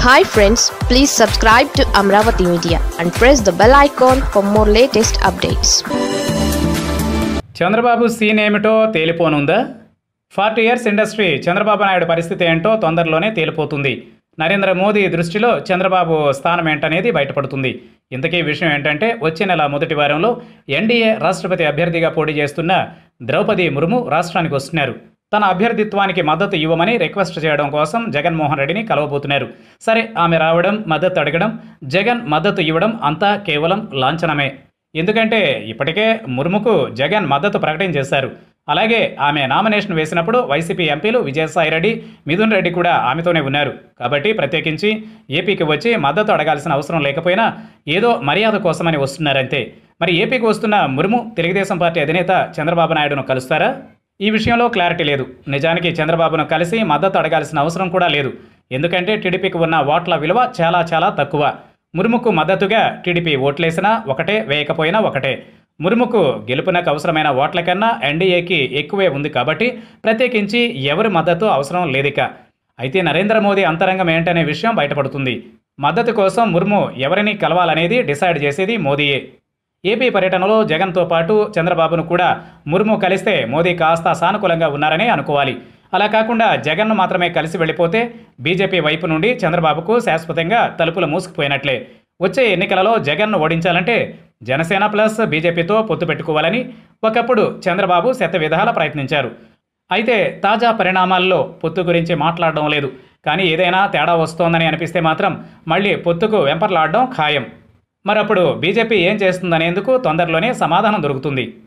hi friends please subscribe to Amaravati media and press the bell icon for more latest updates Chandrababu scene ఏమిటో తేలిపోనుందా forty years industry Chandrababu Naidu పరిస్థితి ఏంటో తొందరలోనే తేలిపోతుంది నరేంద్ర మోదీ దృష్టిలో చంద్రబాబు స్థానం ఏంటనేది బయటపడుతుంది ఇంతకీ విషయం ఏంటంటే వచ్చే నెల మొదటి వారంలో ఎన్డీఏ రాష్ట్రపతి అభ్యర్థిగా పోటీ చేస్తున్న ద్రౌపది ముర్ము రాష్ట్రానికి వస్తున్నారు తన అభ్యర్థిత్వానికి మద్దతు ఇవ్వమని రిక్వెస్ట్ చేయడం కోసం జగన్మోహన్ రెడ్డిని కలవబోతున్నారు సరే ఆమె రావడం మద్దతు అడగడం జగన్ మద్దతు ఇవ్వడం అంతా కేవలం లాంఛనమే ఎందుకంటే ఇప్పటికే ముర్ముకు జగన్ మద్దతు ప్రకటన చేశారు అలాగే ఆమె నామినేషన్ వేసినప్పుడు వైసీపీ ఎంపీలు విజయసాయిరెడ్డి మిథున్ రెడ్డి కూడా ఆమెతోనే ఉన్నారు కాబట్టి ప్రత్యేకించి ఏపీకి వచ్చి మద్దతు అడగాల్సిన అవసరం లేకపోయినా ఏదో మర్యాద కోసమని వస్తున్నారంతే మరి ఏపీకి వస్తున్న ముర్ము తెలుగుదేశం పార్టీ అధినేత చంద్రబాబు నాయుడును కలుస్తారా ఈ విషయంలో క్లారిటీ లేదు నిజానికి చంద్రబాబును కలిసి మద్దతు అడగాల్సిన అవసరం కూడా లేదు ఎందుకంటే టీడీపీకి ఉన్న ఓట్ల విలువ చాలా చాలా తక్కువ ముర్ముకు మద్దతుగా టీడీపీ ఓట్లేసినా ఒకటే వేయకపోయినా ఒకటే ముర్ముకు గెలుపునకు అవసరమైన ఓట్ల కన్నా ఎన్డీఏకి ఎక్కువే ఉంది కాబట్టి ప్రత్యేకించి ఎవరి మద్దతు అవసరం లేదిక అయితే నరేంద్ర మోదీ అంతరంగం ఏంటనే విషయం బయటపడుతుంది మద్దతు కోసం ముర్ము ఎవరిని కలవాలనేది డిసైడ్ చేసేది మోదీయే ఏపీ పర్యటనలో జగన్తో పాటు చంద్రబాబును కూడా ముర్ము కలిస్తే మోదీ కాస్త సానుకూలంగా ఉన్నారని అనుకోవాలి అలా కాకుండా జగన్ను మాత్రమే కలిసి వెళ్ళిపోతే బీజేపీ వైపు నుండి చంద్రబాబుకు శాశ్వతంగా తలుపులు మూసుకుపోయినట్లే వచ్చే ఎన్నికలలో జగన్ను ఓడించాలంటే జనసేన ప్లస్ బీజేపీతో పొత్తు పెట్టుకోవాలని ఒకప్పుడు చంద్రబాబు శత విధాల ప్రయత్నించారు అయితే తాజా పరిణామాల్లో పొత్తు గురించి మాట్లాడడం లేదు కానీ ఏదైనా తేడా వస్తోందని అనిపిస్తే మాత్రం మళ్ళీ పొత్తుకు వెంపర్లాడడం ఖాయం మరప్పుడు బీజేపీ ఏం చేస్తుందనేందుకు తొందరలోనే సమాధానం దొరుకుతుంది